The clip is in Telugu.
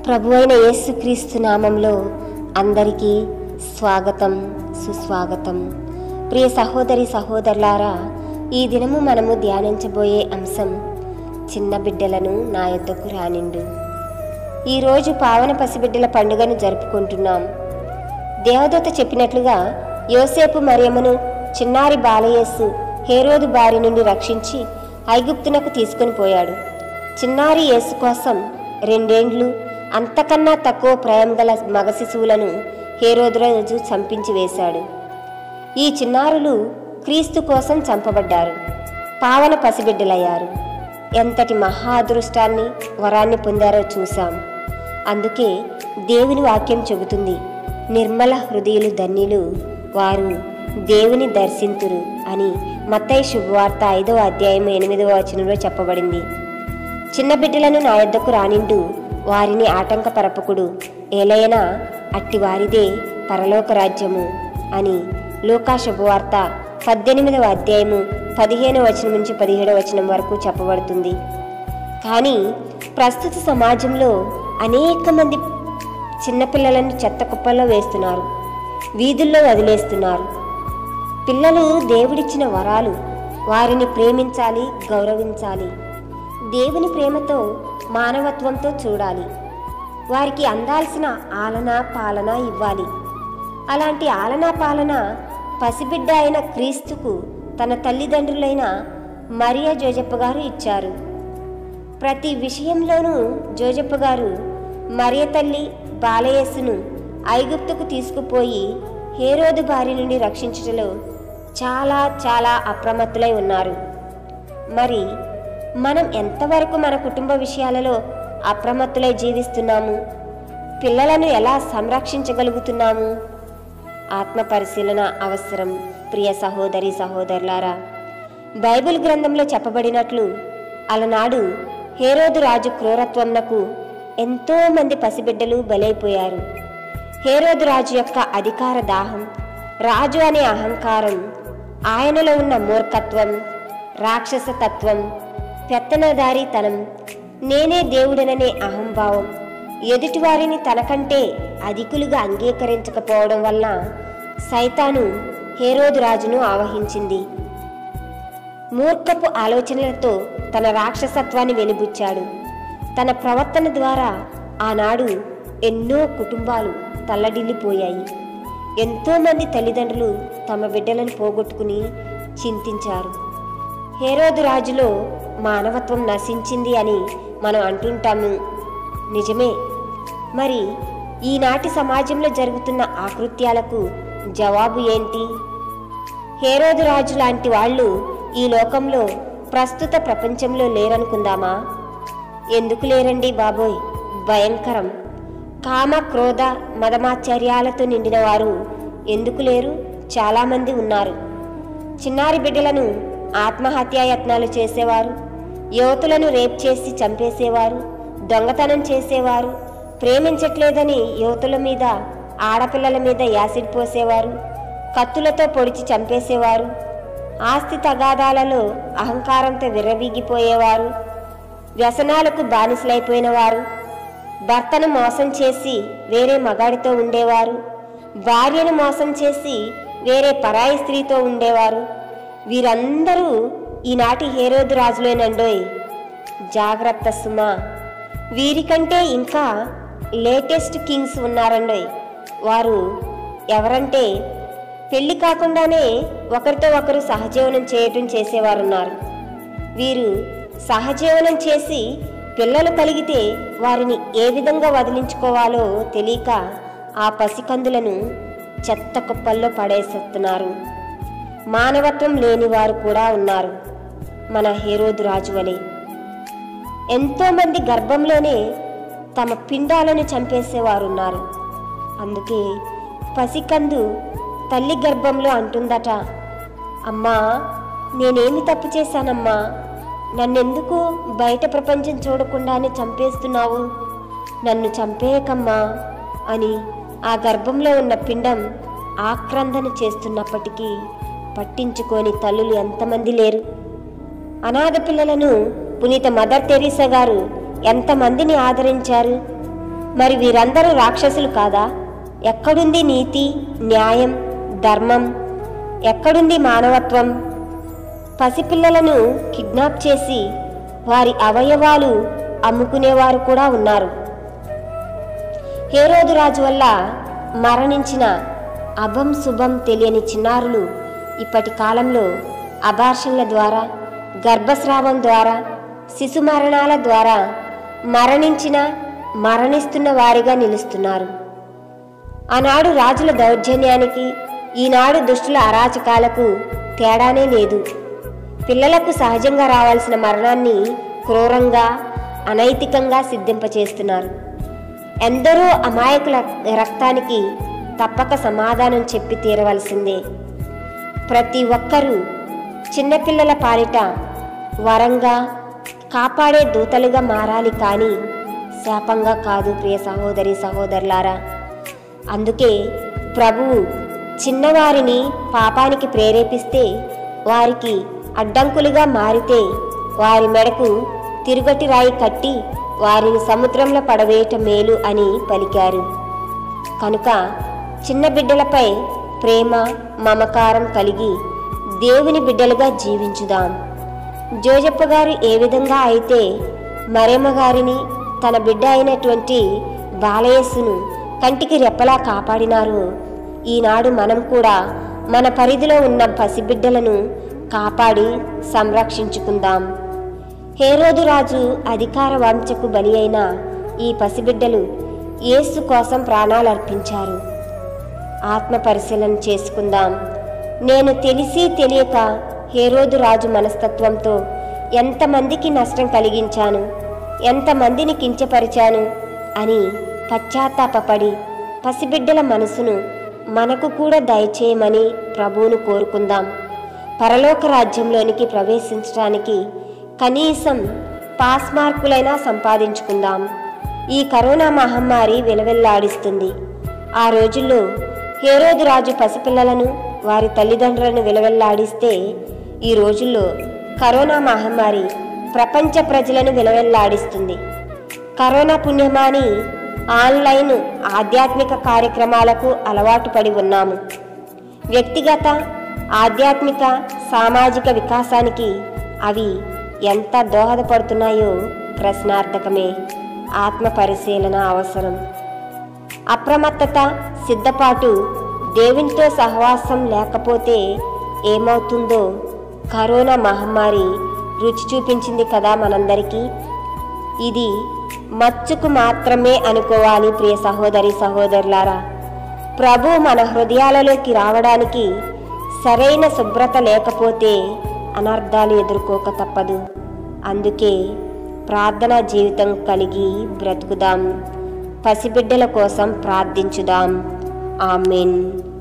ప్రభు అయిన యేసుక్రీస్తు నామంలో అందరికీ స్వాగతం సుస్వాగతం ప్రియ సహోదరి సహోదరులారా ఈ దినము మనము ధ్యానించబోయే అంశం చిన్న బిడ్డలను నా యొద్దకు రానిండు ఈరోజు పావన పసిబిడ్డల పండుగను జరుపుకుంటున్నాం దేవదూత చెప్పినట్లుగా యోసేపు మరియమ్మను చిన్నారి బాలయేసు హేరోదు బారి నుండి రక్షించి ఐగుప్తునకు తీసుకొని పోయాడు చిన్నారి యేసు కోసం రెండేండ్లు అంతకన్నా తక్కువ ప్రాయం గల మగ శిశువులను హేరోదు రోజు చంపించి వేశాడు ఈ చిన్నారులు క్రీస్తు కోసం చంపబడ్డారు పావన పసిబిడ్డలయ్యారు ఎంతటి మహా అదృష్టాన్ని వరాన్ని పొందారో చూశాం అందుకే దేవుని వాక్యం చెబుతుంది నిర్మల హృదయులు ధన్యులు వారు దేవుని దర్శింతురు అని మత్తయి శుభవార్త ఐదవ అధ్యాయం ఎనిమిదవ వచనంలో చెప్పబడింది చిన్న బిడ్డలను నా యొద్దకు రానిండు వారిని ఆటంకపరపకుడు ఏలైనా అట్టి వారిదే పరలోక రాజ్యము అని లోకా శుభవార్త పద్దెనిమిదవ అధ్యాయము పదిహేను వచనం నుంచి పదిహేడవ వచనం వరకు చెప్పబడుతుంది కానీ ప్రస్తుత సమాజంలో అనేక మంది చిన్నపిల్లలను చెత్త కుప్పల్లో వేస్తున్నారు వీధుల్లో వదిలేస్తున్నారు పిల్లలు దేవుడిచ్చిన వరాలు వారిని ప్రేమించాలి గౌరవించాలి దేవుని ప్రేమతో మానవత్వంతో చూడాలి వారికి అందాల్సిన ఆలన పాలన ఇవ్వాలి అలాంటి ఆలన పాలన పసిబిడ్డ అయిన క్రీస్తుకు తన తల్లిదండ్రులైన మరియా జోజప్ప గారు ఇచ్చారు ప్రతి విషయంలోనూ జోజప్ప గారు మరియ తల్లి బాలయేసును ఐగుప్తుకు తీసుకుపోయి హేరోదు బారి నుండి రక్షించటలో చాలా చాలా అప్రమత్తులై ఉన్నారు మరి మనం ఎంతవరకు మన కుటుంబ విషయాలలో అప్రమత్తులై జీవిస్తున్నాము పిల్లలను ఎలా సంరక్షించగలుగుతున్నాము ఆత్మ పరిశీలన అవసరం ప్రియ సహోదరి సహోదరులారా బైబిల్ గ్రంథంలో చెప్పబడినట్లు అలనాడు హేరోదు రాజు క్రూరత్వంనకు ఎంతో మంది పసిబిడ్డలు బలైపోయారు హేరోదు రాజు యొక్క అధికార దాహం రాజు అనే అహంకారం ఆయనలో ఉన్న మూర్ఖత్వం రాక్షస తత్వం పెత్తనదారీతనం నేనే దేవుడననే అహంభావం ఎదుటివారిని తనకంటే అధికులుగా అంగీకరించకపోవడం వల్ల సైతాను హేరోదు రాజును ఆవహించింది మూర్ఖపు ఆలోచనలతో తన రాక్షసత్వాన్ని వెలిబుచ్చాడు తన ప్రవర్తన ద్వారా ఆనాడు ఎన్నో కుటుంబాలు తల్లడిల్లిపోయాయి ఎంతోమంది తల్లిదండ్రులు తమ బిడ్డలను పోగొట్టుకుని చింతించారు హేరోదు రాజులో మానవత్వం నశించింది అని మనం అంటుంటాము నిజమే మరి ఈనాటి సమాజంలో జరుగుతున్న ఆకృత్యాలకు జవాబు ఏంటి హేరోదు రాజు లాంటి వాళ్ళు ఈ లోకంలో ప్రస్తుత ప్రపంచంలో లేరనుకుందామా ఎందుకు లేరండి బాబోయ్ భయంకరం కామ క్రోధ మదమాచర్యాలతో నిండిన వారు ఎందుకు లేరు చాలామంది ఉన్నారు చిన్నారి బిడ్డలను ఆత్మహత్యాయత్నాలు చేసేవారు యువతులను రేప్ చేసి చంపేసేవారు దొంగతనం చేసేవారు ప్రేమించట్లేదని యువతుల మీద ఆడపిల్లల మీద యాసిడ్ పోసేవారు కత్తులతో పొడిచి చంపేసేవారు ఆస్తి తగాదాలలో అహంకారంతో విర్రవీగిపోయేవారు వ్యసనాలకు బానిసలైపోయిన వారు భర్తను మోసం చేసి వేరే మగాడితో ఉండేవారు భార్యను మోసం చేసి వేరే పరాయి స్త్రీతో ఉండేవారు వీరందరూ ఈనాటి హేరోదు రాజులేనండోయ్ జాగ్రత్త సుమా వీరికంటే ఇంకా లేటెస్ట్ కింగ్స్ ఉన్నారండోయ్ వారు ఎవరంటే పెళ్లి కాకుండానే ఒకరితో ఒకరు సహజీవనం చేయటం చేసేవారు ఉన్నారు వీరు సహజీవనం చేసి పిల్లలు కలిగితే వారిని ఏ విధంగా వదిలించుకోవాలో తెలియక ఆ పసికందులను చెత్త కుప్పల్లో పడేసేస్తున్నారు మానవత్వం లేని వారు కూడా ఉన్నారు మన హేరోదు రాజు వలె ఎంతోమంది గర్భంలోనే తమ పిండాలను చంపేసేవారు ఉన్నారు అందుకే పసికందు తల్లి గర్భంలో అంటుందట అమ్మా నేనేమి తప్పు చేశానమ్మా నన్నెందుకు బయట ప్రపంచం చూడకుండానే చంపేస్తున్నావు నన్ను చంపేయకమ్మా అని ఆ గర్భంలో ఉన్న పిండం ఆక్రందన చేస్తున్నప్పటికీ పట్టించుకొని తల్లులు ఎంతమంది లేరు అనాథ పిల్లలను పునీత మదర్ తెరీసా గారు ఎంతమందిని ఆదరించారు మరి వీరందరూ రాక్షసులు కాదా ఎక్కడుంది నీతి న్యాయం ధర్మం ఎక్కడుంది మానవత్వం పసిపిల్లలను కిడ్నాప్ చేసి వారి అవయవాలు అమ్ముకునేవారు కూడా ఉన్నారు హేరోదు రాజు వల్ల మరణించిన అభం శుభం తెలియని చిన్నారులు ఇప్పటి కాలంలో అబార్షన్ల ద్వారా గర్భస్రావం ద్వారా శిశు మరణాల ద్వారా మరణించిన మరణిస్తున్న వారిగా నిలుస్తున్నారు ఆనాడు రాజుల దౌర్జన్యానికి ఈనాడు దుష్టుల అరాచకాలకు తేడానే లేదు పిల్లలకు సహజంగా రావాల్సిన మరణాన్ని క్రూరంగా అనైతికంగా సిద్ధింపచేస్తున్నారు ఎందరో అమాయకుల రక్తానికి తప్పక సమాధానం చెప్పి తీరవలసిందే ప్రతి ఒక్కరూ చిన్నపిల్లల పాలిట వరంగా కాపాడే దూతలుగా మారాలి కానీ శాపంగా కాదు ప్రియ సహోదరి సహోదరులారా అందుకే ప్రభువు చిన్నవారిని పాపానికి ప్రేరేపిస్తే వారికి అడ్డంకులుగా మారితే వారి మెడకు తిరుగటి రాయి కట్టి వారిని సముద్రంలో పడవేయటం మేలు అని పలికారు కనుక చిన్న బిడ్డలపై ప్రేమ మమకారం కలిగి దేవుని బిడ్డలుగా జీవించుదాం జోజప్ప గారు ఏ విధంగా అయితే మరేమ గారిని తన బిడ్డ అయినటువంటి బాలయస్సును కంటికి రెప్పలా కాపాడినారు ఈనాడు మనం కూడా మన పరిధిలో ఉన్న పసిబిడ్డలను కాపాడి సంరక్షించుకుందాం హేరోదు రాజు అధికార వంచకు బలి అయిన ఈ పసిబిడ్డలు యేసు కోసం ప్రాణాలు అర్పించారు ఆత్మ పరిశీలన చేసుకుందాం నేను తెలిసి తెలియక హేరోదు రాజు మనస్తత్వంతో ఎంతమందికి నష్టం కలిగించాను ఎంతమందిని కించపరిచాను అని పశ్చాత్తాపపడి పసిబిడ్డల మనసును మనకు కూడా దయచేయమని ప్రభువును కోరుకుందాం పరలోక రాజ్యంలోనికి ప్రవేశించడానికి కనీసం పాస్ మార్కులైనా సంపాదించుకుందాం ఈ కరోనా మహమ్మారి విలవిల్లాడిస్తుంది ఆ రోజుల్లో హేరోదు రాజు పసిపిల్లలను వారి తల్లిదండ్రులను విలవెల్లాడిస్తే ఈ రోజుల్లో కరోనా మహమ్మారి ప్రపంచ ప్రజలను విలవెల్లాడిస్తుంది కరోనా పుణ్యమాని ఆన్లైన్ ఆధ్యాత్మిక కార్యక్రమాలకు అలవాటు పడి ఉన్నాము వ్యక్తిగత ఆధ్యాత్మిక సామాజిక వికాసానికి అవి ఎంత దోహదపడుతున్నాయో ప్రశ్నార్థకమే ఆత్మ పరిశీలన అవసరం అప్రమత్తత సిద్ధపాటు దేవునితో సహవాసం లేకపోతే ఏమవుతుందో కరోనా మహమ్మారి రుచి చూపించింది కదా మనందరికీ ఇది మచ్చుకు మాత్రమే అనుకోవాలి ప్రియ సహోదరి సహోదరులారా ప్రభు మన హృదయాలలోకి రావడానికి సరైన శుభ్రత లేకపోతే అనర్థాలు ఎదుర్కోక తప్పదు అందుకే ప్రార్థనా జీవితం కలిగి బ్రతుకుదాం పసిబిడ్డల కోసం ప్రార్థించుదాం ఆమెన్